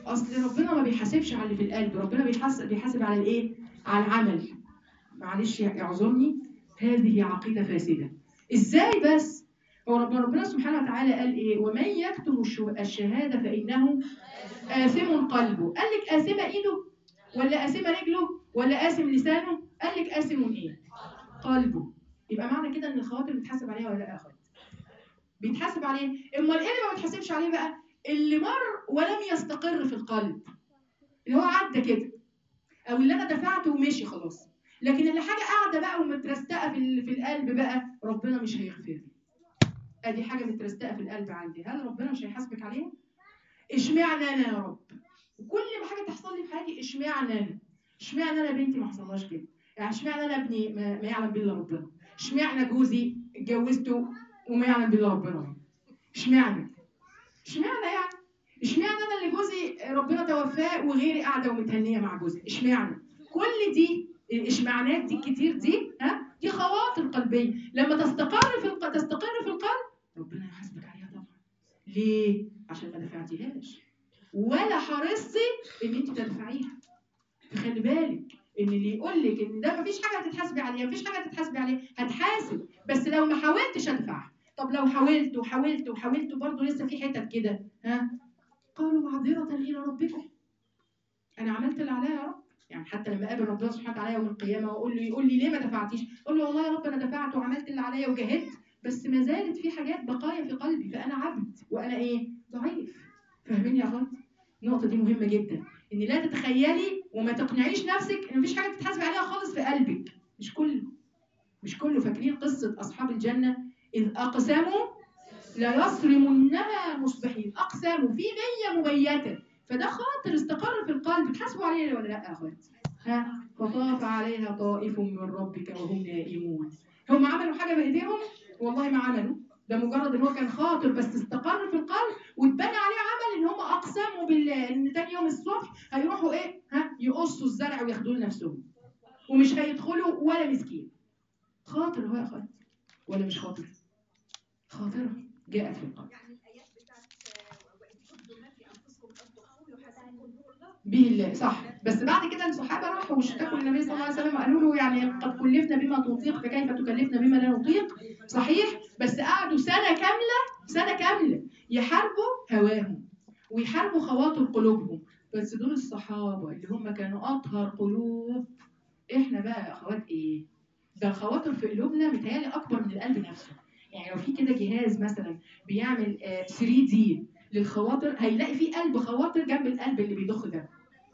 اصل ربنا ما بيحاسبش على اللي في القلب ربنا بيحاسب بيحاسب على الايه على العمل معلش اعذرني هذه عقيده فاسده ازاي بس هو رب- ربنا سبحانه وتعالى قال ايه ومن يكتم الشو- الشهاده فانه آثم قلبه قال لك آثمة ايده ولا آثمة رجله ولا آثم لسانه قال لك آثم ايه قلبه يبقى معنى كده ان الخواطر بتحاسب عليها ولا لا يا اخوات بيتحاسب عليه امال ايه اللي ما بيتحاسبش عليه بقى اللي مر ولم يستقر في القلب اللي هو عدى كده او اللي انا دفعته ومشي خلاص لكن اللي حاجه قاعده بقى ومترستقه في ال- في القلب بقى ربنا مش هيغفر لي ادي حاجه مترستقه في القلب عندي هل ربنا مش هيحاسبك عليها اشمعنى انا يا رب وكل ما حاجه تحصل لي في حياتي اشمعنى انا اشمعنى انا بنتي ما حصلهاش كده يعني اشمعنى انا ابني ما, ما يعلم بالله ربنا اشمعنى جوزي اتجوزته وما يعلم بالله ربنا اشمعنى اشمعنى يعني اشمعنى انا اللي جوزي ربنا توفاه وغيري قاعده ومتهنيه مع جوزي اشمعنى كل دي الاشمعنات دي الكتير دي ها دي خواطر قلبيه لما تستقر في الق... تستقر في القلب ربنا يحاسبك عليها طبعا ليه عشان ما دفعتيهاش ولا حرصتي ان انت تدفعيها فخلي بالك ان اللي يقول لك ان ده مفيش حاجه هتتحاسبي عليها مفيش حاجه هتتحاسبي عليها هتحاسب بس لو ما حاولتش ادفع طب لو حاولت وحاولت وحاولت برضه لسه في حتت كده ها قالوا معذره الى ربكم انا عملت اللي عليا يا رب يعني حتى لما اقابل ربنا سبحانه وتعالى يوم القيامه واقول له يقول لي ليه ما دفعتيش اقول له والله يا رب انا دفعت وعملت اللي عليا وجاهدت بس ما زالت في حاجات بقايا في قلبي فانا عبد وانا ايه ضعيف فاهمين يا اخوات النقطه دي مهمه جدا ان لا تتخيلي وما تقنعيش نفسك ان مفيش حاجه تتحاسبي عليها خالص في قلبك مش كله مش كله فاكرين قصه اصحاب الجنه اذ اقسموا ليصرمنها مصبحين اقسموا في نيه مبيته فده خاطر استقر في القلب تحاسبوا عليه ولا لا يا اخوات ها فطاف عليها طائف من ربك وهم نائمون هم عملوا حاجه بايديهم والله ما عملوا ده مجرد ان هو كان خاطر بس استقر في القلب واتبنى عليه عمل ان هم اقسموا بالله ان تاني يوم الصبح هيروحوا ايه ها يقصوا الزرع وياخدوه لنفسهم ومش هيدخلوا ولا مسكين خاطر هو يا اخوات ولا مش خاطر خاطره جاءت في القلب يعني الايات بتاعت آه، وان تبدوا ما في انفسكم او تخفوه يحاسبكم نور الله به الله صح بس بعد كده الصحابه راحوا واشتكوا للنبي صلى الله عليه وسلم وقالوا له يعني قد كلفنا بما تطيق فكيف تكلفنا بما لا نطيق صحيح بس قعدوا سنه كامله سنه كامله يحاربوا هواهم ويحاربوا خواطر قلوبهم بس دول الصحابه اللي هم كانوا اطهر قلوب احنا بقى يا اخوات ايه ده الخواطر في قلوبنا متهيألي اكبر من القلب نفسه يعني لو في كده جهاز مثلا بيعمل آه، 3 دي للخواطر هيلاقي فيه قلب خواطر جنب القلب اللي بيضخ ده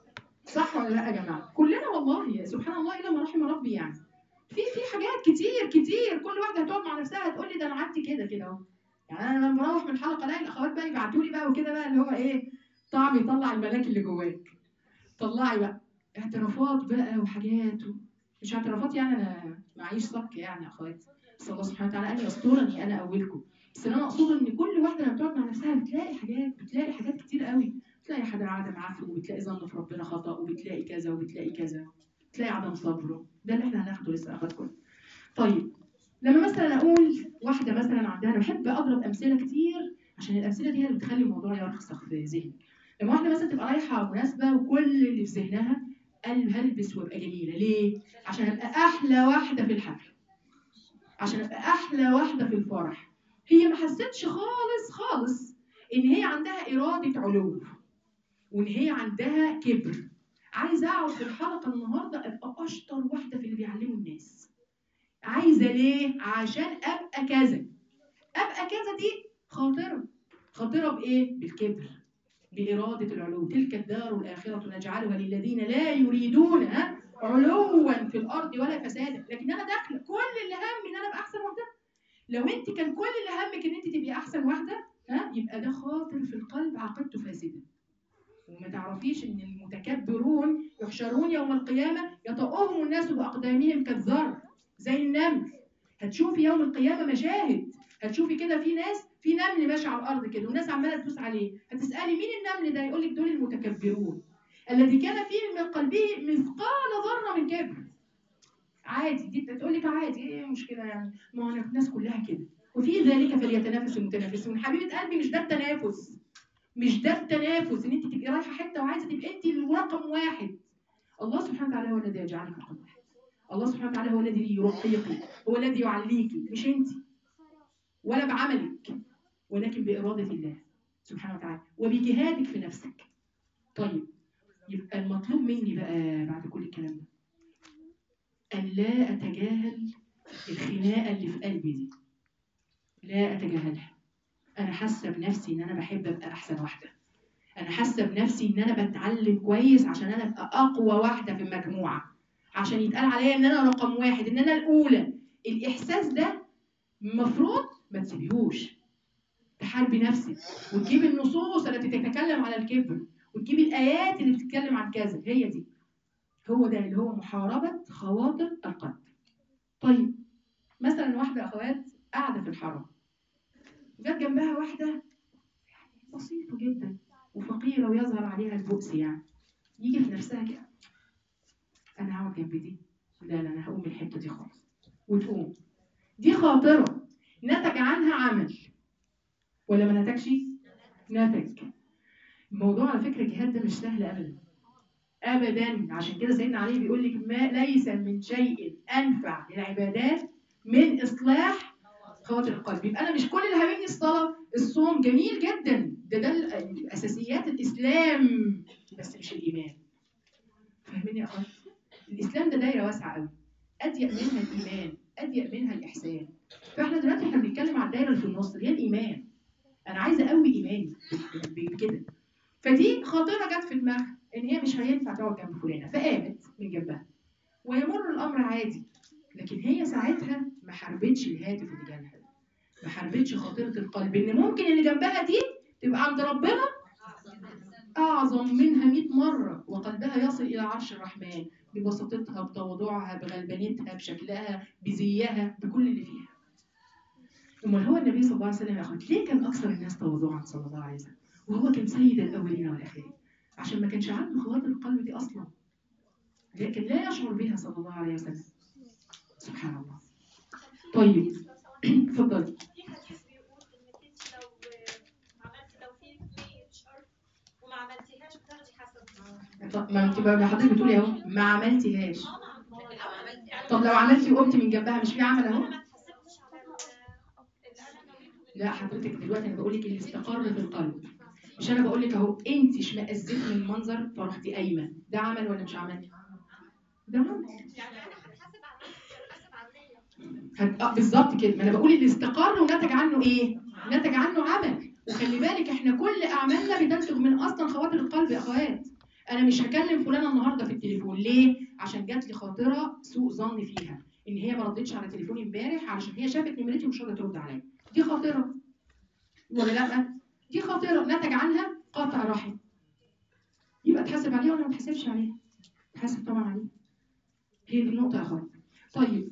صح ولا لا يا جماعه كلنا والله سبحان الله الا ما رحم ربي يعني في في حاجات كتير كتير كل واحده هتقعد مع نفسها هتقول لي ده انا عندي كده كده اهو يعني انا لما بروح من الحلقه الاقي الاخوات بقى يبعتوا لي بقى وكده بقى اللي هو ايه طعم يطلع الملاك اللي جواك طلعي بقى اعترافات بقى وحاجات و... مش اعترافات يعني انا معيش صك يعني يا اخواتي بس الله سبحانه وتعالى ان يسترني انا اولكم بس اللي انا اقصده ان كل واحده لما بتقعد مع نفسها بتلاقي حاجات بتلاقي حاجات كتير قوي بتلاقي حد عدم عفو وبتلاقي ظن في ربنا خطا وبتلاقي كذا وبتلاقي كذا بتلاقي عدم صبره ده اللي احنا هناخده لسه اخواتكم طيب لما مثلا اقول واحده مثلا عندها انا بحب اضرب امثله كتير عشان الامثله دي هي اللي بتخلي الموضوع يرسخ في ذهني لما واحده مثلا تبقى رايحه مناسبه وكل اللي في ذهنها قال هلبس وابقى جميله ليه عشان ابقى احلى واحده في الحفل عشان ابقى احلى واحده في الفرح هي ما حستش خالص خالص ان هي عندها اراده علو وان هي عندها كبر عايزه اقعد في الحلقه النهارده ابقى اشطر واحده في اللي بيعلموا الناس عايزه ليه عشان ابقى كذا ابقى كذا دي خاطره خاطره بايه بالكبر بإرادة العلو تلك الدار الآخرة نجعلها للذين لا يريدون ها علوا في الأرض ولا فسادا لكن أنا داخلة كل اللي همي إن أنا أبقى أحسن واحدة لو أنت كان كل اللي همك إن أنت تبقي أحسن واحدة ها يبقى ده خاطر في القلب عقيدته فاسدة وما تعرفيش إن المتكبرون يحشرون يوم القيامة يطؤهم الناس بأقدامهم كالذر زي النمل هتشوفي يوم القيامة مشاهد هتشوفي كده في ناس في نمل ماشي على الارض كده والناس عماله تدوس عليه هتسالي مين النمل ده يقول لك دول المتكبرون الذي كان فيه من قلبه مثقال ذره من كبر عادي دي تقول لك عادي ايه المشكله يعني ما هو أنا الناس كلها كده وفي ذلك فليتنافس المتنافسون حبيبه قلبي مش ده التنافس مش ده التنافس ان انت تبقي رايحه حته وعايزه تبقى انت الرقم واحد الله سبحانه وتعالى هو الذي يجعلك رقم واحد الله سبحانه وتعالى هو الذي يرقيك هو الذي يعليك مش انت ولا بعملك ولكن بإرادة الله سبحانه وتعالى وبجهادك في نفسك طيب يبقى المطلوب مني بقى بعد كل الكلام ده أن لا أتجاهل الخناقة اللي في قلبي دي لا أتجاهلها أنا حاسة بنفسي إن أنا بحب أبقى أحسن واحدة أنا حاسة بنفسي إن أنا بتعلم كويس عشان أنا أبقى أقوى واحدة في المجموعة عشان يتقال عليا إن أنا رقم واحد إن أنا الأولى الإحساس ده المفروض ما تسيبيهوش تحاربي نفسك وتجيب النصوص التي تتكلم على الكبر وتجيب الآيات اللي بتتكلم عن كذا هي دي هو ده اللي هو محاربة خواطر القلب طيب مثلا واحدة أخوات قاعدة في الحرم جت جنبها واحدة يعني بسيطة جدا وفقيرة ويظهر عليها البؤس يعني يجي في نفسها كده أنا هقعد جنب دي لا لا أنا هقوم من الحتة دي خالص وتقوم دي خاطرة نتج عنها عمل ولا ما نتجش؟ نتج الموضوع على فكرة الجهاد ده مش سهل أبدا أبدا عشان كده سيدنا علي بيقول لك ما ليس من شيء أنفع للعبادات من إصلاح خواطر القلب يبقى أنا مش كل اللي هاممني الصلاة الصوم جميل جدا ده ده ال- أساسيات الإسلام بس مش الإيمان فاهمين يا أخوات؟ الإسلام ده دايرة واسعة قوي أضيق منها الإيمان أضيق منها الإحسان فإحنا دلوقتي إحنا بنتكلم على الدايرة اللي في النص اللي هي الإيمان أنا عايزة أقوي إيماني ب- ب- بكده فدي خاطرة جت في دماغها إن هي مش هينفع تقعد جنب فلانة فقامت من جنبها ويمر الأمر عادي لكن هي ساعتها ما حاربتش الهاتف اللي جالها ده. ما حاربتش خاطرة القلب إن ممكن اللي جنبها دي تبقى عند ربنا أعظم منها 100 مرة وقلبها يصل إلى عرش الرحمن ببساطتها بتواضعها بغلبانتها بشكلها بزيها بكل اللي فيها امال هو النبي صلى الله عليه وسلم يا اخوات ليه كان اكثر الناس تواضعا صلى الله عليه وسلم وهو كان سيد الاولين والاخرين عشان ما كانش عنده خواطر القلب دي اصلا لكن لا يشعر بها صلى الله عليه وسلم سبحان الله طيب اتفضلي في حديث بيقول انك انت لو عملتي لو في نية شر وما عملتيهاش بتاخدي حسنة طب ما انت بقى حضرتك بتقولي اهو ما عملتيهاش اه ما عملت يعني طب لو عملتي وقمتي من جنبها مش في عمل اهو انا ما اتحسبتش على ال- اللي انا نويته لا حضرتك دلوقتي انا بقول لك اللي استقر في القلب مش انا بقول لك اهو انت اشمئزيتي من المنظر فرحتي قايمه ده عمل ولا مش عمل ده عمل يعني انا هتحاسب على هتحاسب على النية هت- آه، بالظبط كده ما انا بقول اللي استقر ونتج عنه ايه نتج عنه عمل وخلي بالك احنا كل اعمالنا بتنتج من اصلا خواطر القلب يا اخوات انا مش هكلم فلانه النهارده في التليفون ليه عشان جات لي خاطره سوء ظن فيها ان هي ما ردتش على تليفوني امبارح علشان هي شافت نمرتي ومش راضيه ترد عليا دي خاطره ولا لا دي خاطره نتج عنها قطع رحم يبقى اتحاسب عليها ولا ما اتحاسبش عليها اتحاسب طبعا عليها هي دي النقطه يا اخوات طيب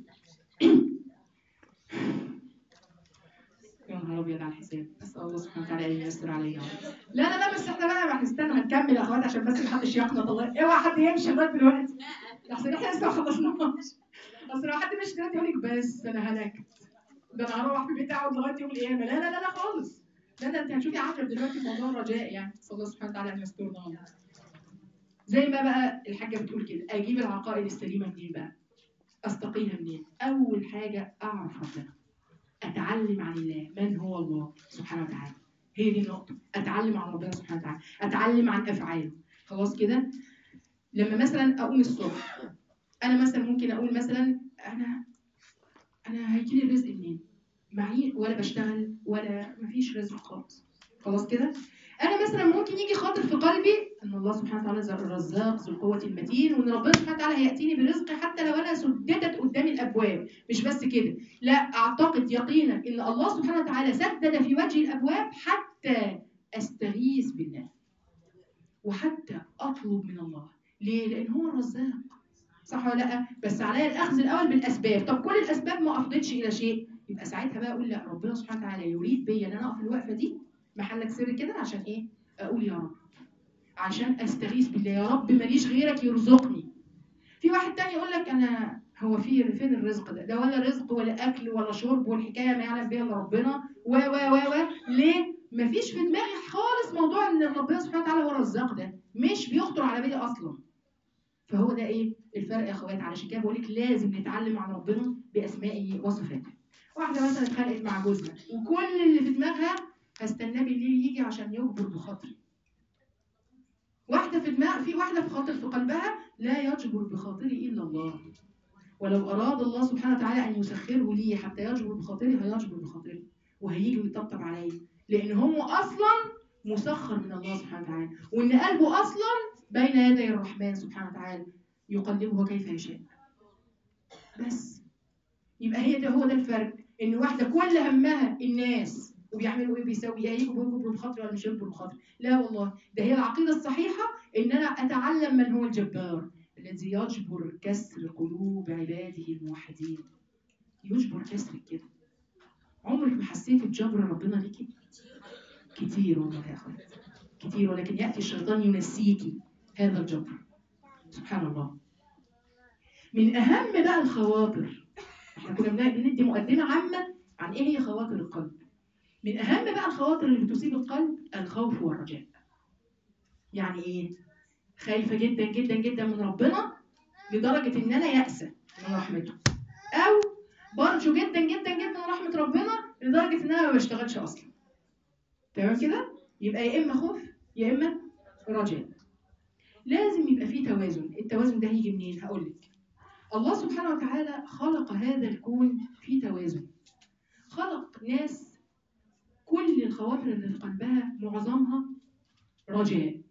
يا نهار ابيض على الحساب بس الله سبحانه وتعالى ان ييسر علينا لا لا لا بس احنا بقى هنستنى هنكمل يا اخوات عشان بس محدش يقنط الله اوعى حد يمشي لغايه دلوقتي احسن احنا لسه ما خلصناش اصل لو حد مشي دلوقتي يقول لك بس انا هلكت ده انا هروح في بيتي اقعد لغايه يوم القيامه لا لا لا لا خالص لا ده انت هتشوفي عجب دلوقتي في موضوع الرجاء يعني صلى الله سبحانه وتعالى ان يسترنا زي ما بقى الحاجه بتقول كده اجيب العقائد السليمه منين بقى استقيها منين اول حاجه اعرف ربنا اتعلم عن الله من هو الله سبحانه وتعالى هي دي النقطه اتعلم عن ربنا سبحانه وتعالى اتعلم عن افعاله خلاص كده لما مثلا اقوم الصبح انا مثلا ممكن اقول مثلا انا انا هيجي لي الرزق منين معي ولا بشتغل ولا مفيش رزق خالص خلاص كده انا مثلا ممكن يجي خاطر في قلبي ان الله سبحانه وتعالى ذو الرزاق ذو القوه المتين وان ربنا سبحانه وتعالى هياتيني برزق حتى لو انا سددت قدامي الابواب مش بس كده لا اعتقد يقينا ان الله سبحانه وتعالى سدد في وجه الابواب حتى استغيث بالله وحتى اطلب من الله ليه لان هو الرزاق صح ولا لا بس عليا الاخذ الاول بالاسباب طب كل الاسباب ما افضتش الى شيء يبقى ساعتها بقى اقول لا ربنا سبحانه وتعالى يريد بيا ان انا اقف الوقفه دي محلك سر كده عشان ايه اقول يا رب عشان استغيث بالله يا رب ماليش غيرك يرزقني في واحد تاني يقول لك انا هو في فين الرزق ده ده ولا رزق ولا اكل ولا شرب والحكايه ما يعلم بها الا ربنا و و و و ليه مفيش في دماغي خالص موضوع ان ربنا سبحانه وتعالى هو الرزاق ده مش بيخطر على بالي اصلا فهو ده ايه الفرق يا اخوات علشان كده بقول لك لازم نتعلم عن ربنا باسمائه وصفاته واحده مثلا اتخانقت مع جوزها وكل اللي في دماغها هستناه بالليل يجي عشان يجبر بخاطري واحده في دماغ في واحده في خاطر في قلبها لا يجبر بخاطري الا الله ولو اراد الله سبحانه وتعالى ان يسخره لي حتى يجبر بخاطري هيجبر بخاطري وهيجي ويطبطب عليا لان هو اصلا مسخر من الله سبحانه وتعالى وان قلبه اصلا بين يدي الرحمن سبحانه وتعالى يقلبه كيف يشاء بس يبقى هي ده هو ده الفرق ان واحده كل همها الناس وبيعملوا ايه بيسوي ايه يجوا بيجبروا بخاطري ولا مش يجبروا بخاطري لا والله ده هي العقيده الصحيحه ان انا اتعلم من هو الجبار الذي يجبر كسر قلوب عباده الموحدين يجبر كسر كده عمرك ما حسيتي بجبر ربنا ليكي كتير والله يا اخوات كتير ولكن ياتي الشيطان ينسيكي هذا الجبر سبحان الله من اهم بقى الخواطر احنا كنا بن- بندي مقدمه عامه عن ايه هي خواطر القلب من اهم بقى الخواطر اللي بتصيب القلب الخوف والرجاء يعني ايه خايفه جدا جدا جدا من ربنا لدرجه ان انا يائسه من رحمته او برجو جدا جدا جدا من رحمه ربنا لدرجه ان انا ما بشتغلش اصلا تمام كده يبقى يا اما خوف يا اما رجاء لازم يبقى فيه توازن التوازن ده هيجي منين هقول لك الله سبحانه وتعالى خلق هذا الكون في توازن خلق ناس كل الخواطر اللي في قلبها معظمها رجاء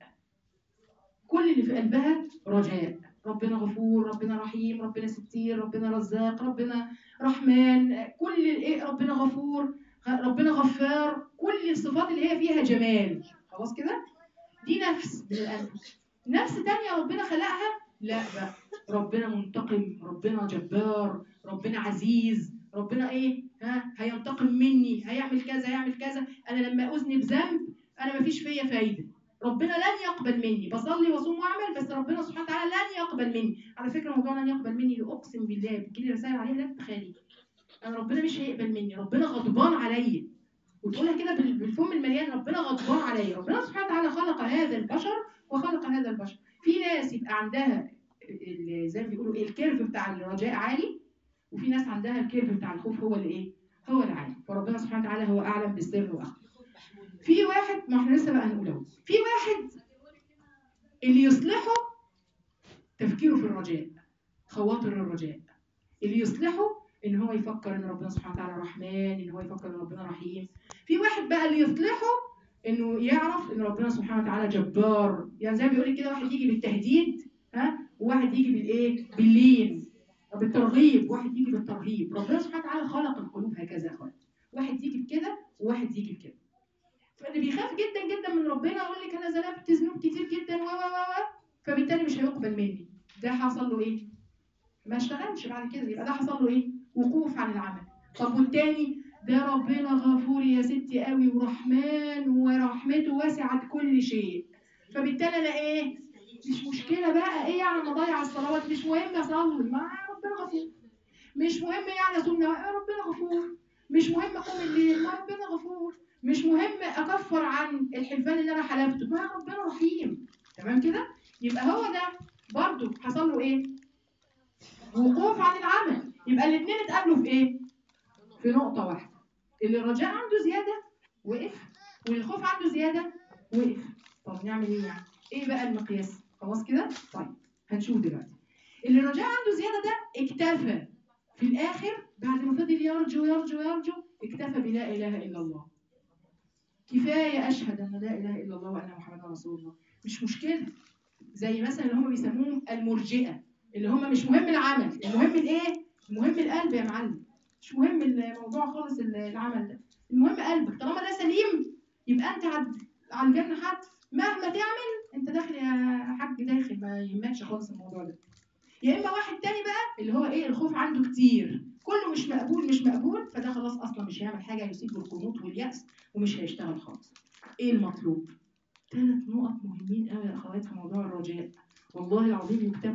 كل اللي في قلبها رجاء ربنا غفور ربنا رحيم ربنا ستير ربنا رزاق ربنا رحمن كل الايه ربنا غفور ربنا غفار كل الصفات اللي هي فيها جمال خلاص كده دي نفس من القلب نفس تانية ربنا خلقها لا بقى ربنا منتقم ربنا جبار ربنا عزيز ربنا ايه ها هينتقم مني هيعمل كذا هيعمل كذا انا لما اذنب ذنب انا مفيش فيا فايده ربنا لن يقبل مني بصلي واصوم واعمل بس ربنا سبحانه وتعالى لن يقبل مني على فكره موضوع لن يقبل مني اقسم بالله بتجيلي رسائل عليها لا تتخيلي انا ربنا مش هيقبل مني ربنا غضبان عليا وتقولها كده بال- بالفم المليان ربنا غضبان عليا ربنا سبحانه وتعالى خلق هذا البشر وخلق هذا البشر في ناس يبقى عندها ال- زي ما بيقولوا ايه الكيرف بتاع الرجاء عالي وفي ناس عندها الكيرف بتاع الخوف هو اللي ايه هو العالي فربنا سبحانه وتعالى هو اعلم بالسر واخفى في واحد ما احنا لسه بقى هنقوله في واحد اللي يصلحه تفكيره في الرجاء خواطر الرجاء اللي يصلحه ان هو يفكر ان ربنا سبحانه وتعالى رحمن ان هو يفكر ان ربنا رحيم في واحد بقى اللي يصلحه انه يعرف ان ربنا سبحانه وتعالى جبار يعني زي ما بيقول كده واحد يجي بالتهديد ها وواحد يجي بالايه باللين بالترغيب واحد يجي بالترهيب ربنا سبحانه وتعالى خلق القلوب هكذا يا اخوان واحد يجي بكده وواحد يجي بكده فاللي بيخاف جدا جدا من ربنا يقول لك انا ذنبت ذنوب كتير جدا و و و و فبالتالي مش هيقبل مني ده حصل له ايه ما اشتغلش بعد كده يبقى ده حصل له ايه وقوف عن العمل طب والتاني ده ربنا غفور يا ستي قوي ورحمن ورحمته وسعت كل شيء فبالتالي انا ايه مش مشكله بقى ايه يعني ما اضيع الصلوات مش مهم اصلي ما ربنا غفور مش مهم يعني اصوم نوافل ربنا غفور مش مهم اقوم الليل ما ربنا غفور مش مهم اكفر عن الحلفان اللي انا حلفته ما ربنا رحيم تمام كده يبقى هو ده برضو حصل له ايه وقوف عن العمل يبقى الاثنين اتقابلوا في ايه في نقطه واحده اللي الرجاء عنده زياده وقف واللي الخوف عنده زياده وقف طب نعمل ايه يعني ايه بقى المقياس خلاص كده طيب هنشوف دلوقتي اللي الرجاء عنده زياده ده اكتفى في الاخر بعد ما فضل يرجو يرجو يرجو اكتفى بلا اله الا الله كفايه اشهد ان لا اله الا الله وان محمدا رسول الله مش مشكله زي مثلا اللي هم بيسموهم المرجئه اللي هم مش مهم العمل المهم الايه المهم القلب يا معلم مش مهم الموضوع خالص العمل ده المهم قلبك طالما ده سليم يبقى انت عد- على الجنه حتف مهما تعمل انت داخل يا حاج داخل ما يهمكش خالص الموضوع ده يا اما واحد تاني بقى اللي هو ايه الخوف عنده كتير كله مش مقبول مش مقبول فده خلاص اصلا مش هيعمل حاجه هيصيب بالقنوط واليأس ومش هيشتغل خالص ايه المطلوب ثلاث نقط مهمين قوي يا اخوات في موضوع الرجاء والله العظيم يكتب